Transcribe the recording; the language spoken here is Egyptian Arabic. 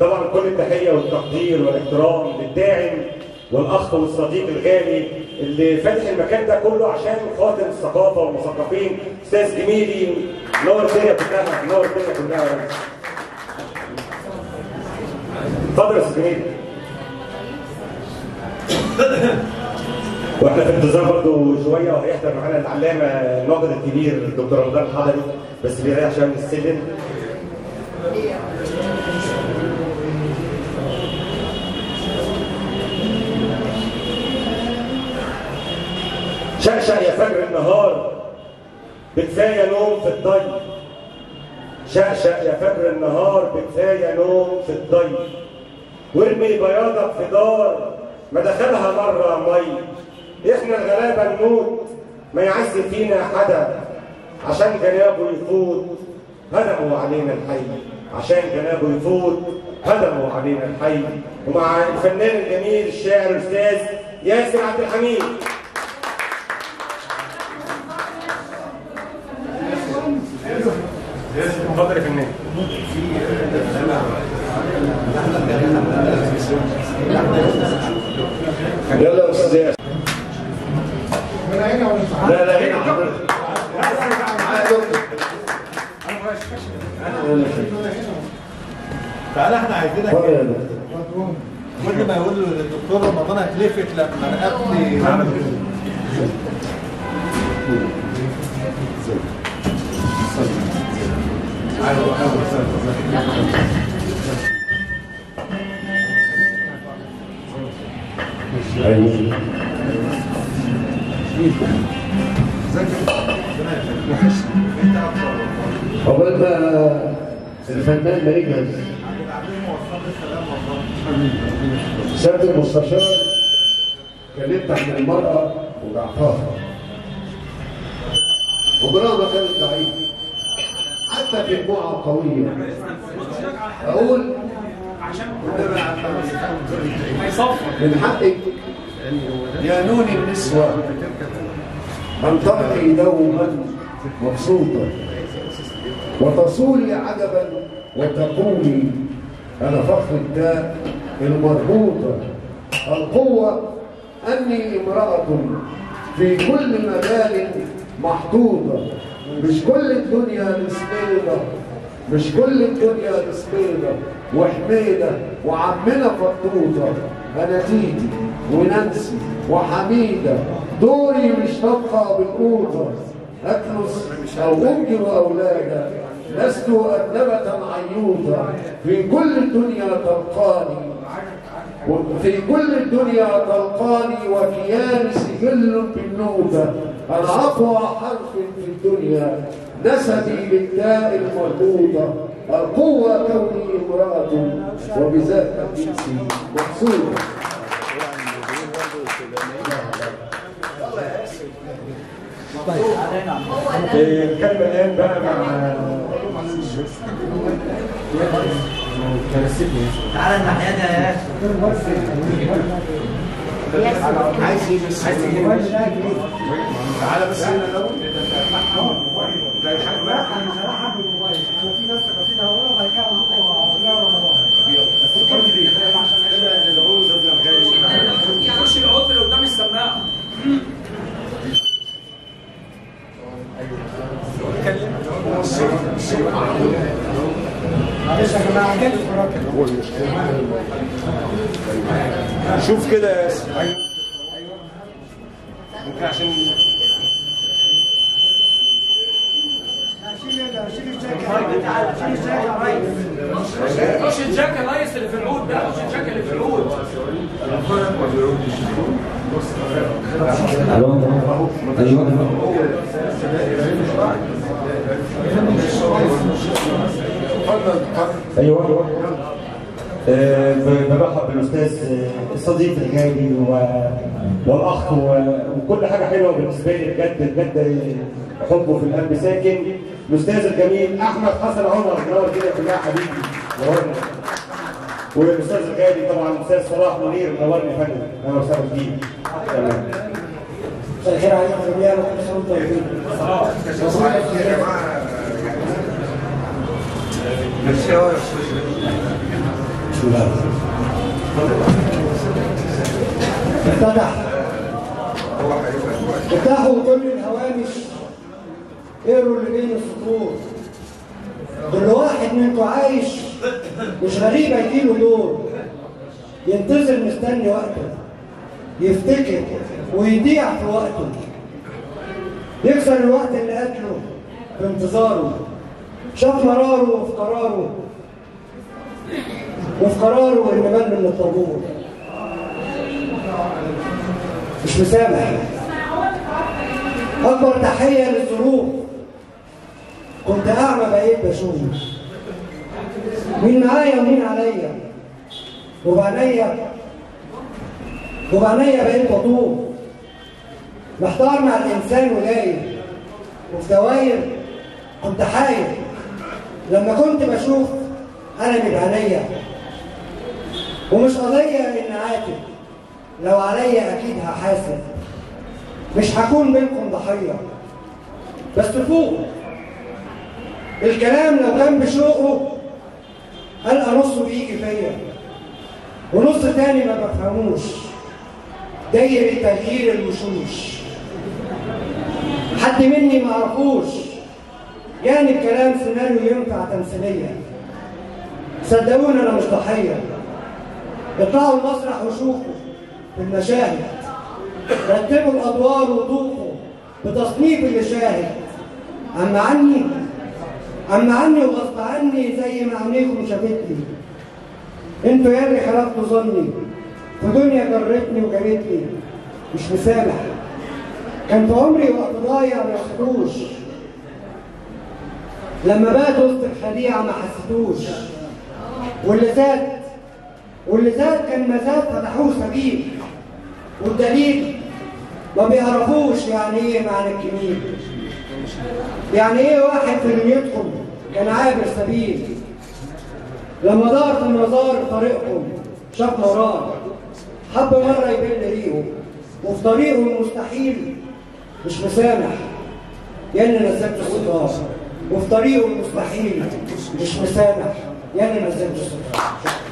طبعا كل التحيه والتقدير والاحترام للداعم والاخ والصديق الغالي اللي فاتح المكان ده كله عشان خاطر الثقافه والمثقفين استاذ جميلي نور الدنيا كلها نور الدنيا كلها يا ريس. اتفضل يا استاذ جميل واحنا في انتظار برضه شويه وهيحضر معانا العلامه الناقد الكبير الدكتور رمضان الحضري بس بيريح شويه من السلم شقشق يا فجر النهار بكفايه نوم في الضي شقشق يا فجر النهار بكفايه نوم في الضي وارمي بياضك في دار ما دخلها مره مي احنا الغلابه نموت ما يعز فينا حدا عشان جنابه يفوت هدموا علينا الحي عشان جنابه يفوت هدموا علينا الحي ومع الفنان الجميل الشاعر الاستاذ ياسر عبد الحميد اتفضل يا فنان يلا يا استاذ ياسر لا لا هنا حضرتك معايا دكتور. تعالى احنا عايزينك اتفضل يا دكتور كل ما يقول له الدكتور رمضان هتلفت لما رقبتي ايوه عقبال ما الفنان ما يجهز سيادة المستشار اتكلمت عن المرأة وضعفها وبرغم كانت ضعيفة حتى في دموعها قوية أقول من حقك يا نون النسوة أن تبقي دوما مبسوطة وتصولي عجبا وتقولي أنا فخر الداء المربوطة القوة أني امرأة في كل مجال محطوطة مش كل الدنيا نسبيضة مش كل الدنيا نسبيضة وحميدة وعمنا فطوطة أنا تيتي ونانسي وحميدة دوري مش تبقى بالقوطة أكنس أو أنجب أولادا لست أدنبة عيوطة في كل الدنيا تلقاني وفي كل الدنيا تلقاني وكياني سجل بالنوبة أنا أقوى حرف في الدنيا نسبي بالتاء المربوطة القوة كوني امرأة وبذات جنسي مقصودة الكلمة الآن بقى مع كنستني تعالى الناحية دي يا ياسر عايز ايه بس عايز ايه تعالى بس هنا الاول يخش العود اللي قدام السماعه شوف كده يا ياسر ممكن عشان خش الجاك يا ريس اللي في العود ده خش الجاك اللي في العود ايوه آه، ب- برحب بالاستاذ آه، الصديق الغالي و- والاخ و- وكل حاجه حلوه بالنسبه لي بجد بجد حبه في القلب ساكن الاستاذ الجميل احمد حسن عمر نور كده كلها حبيبي نورنا والاستاذ الغالي طبعا الاستاذ صلاح منير منورني يا فندم اهلا وسهلا بيك تمام مساء الخير عليكم جميعا وكل سنه وانتم طيبين. بسم الله افتتح افتحوا كل الهوامش اقروا اللي بين السطور كل واحد منكم عايش مش غريب هيجيله دور ينتظر مستني وقته يفتكر ويضيع في وقته يكسر الوقت اللي قتله في انتظاره شاف مراره وفي قراره وفي قراره ان بان من الطابور مش مسامح اكبر تحيه للظروف كنت اعمى بقيت بشوف مين معايا ومين عليا وبعينيا وبعينيا بقيت بطوف محتار مع الانسان وداير وفي دواير كنت حاير لما كنت بشوف ألمي بعينيا ومش قضية إن عاتب لو عليا أكيد هحاسب مش هكون منكم ضحية بس فوق الكلام لو كان بشوقه ألقى نصه بيجي فيا ونص تاني ما بفهموش داير التغيير الوشوش حد مني ما عرفوش يعني الكلام سيناريو ينفع تمثيلية صدقوني انا مش ضحية اطلعوا المسرح وشوفوا في المشاهد رتبوا الادوار وضوقوا بتصنيف اللي شاهد اما عني اما عني وغصب عني زي ما عينيكم شافتني انتوا يا اللي خلقتوا ظني في دنيا جرتني وجابتني مش مسامح كان في عمري وقت ضايع ما حسيتوش لما بات وسط الخديعة ما حسيتوش واللي زاد واللي زاد كان ما زاد فتحوه سبيل والدليل ما بيعرفوش يعني ايه معنى الجميل يعني ايه واحد في دنيتكم كان عابر سبيل لما دار في مزار طريقكم شاف مرار حب مرة يبل ريقه وفي طريقه المستحيل مش مسامح يا اللي نزلت الستار وفي طريقه المستحيل مش مسامح يا اللي نزلت الستار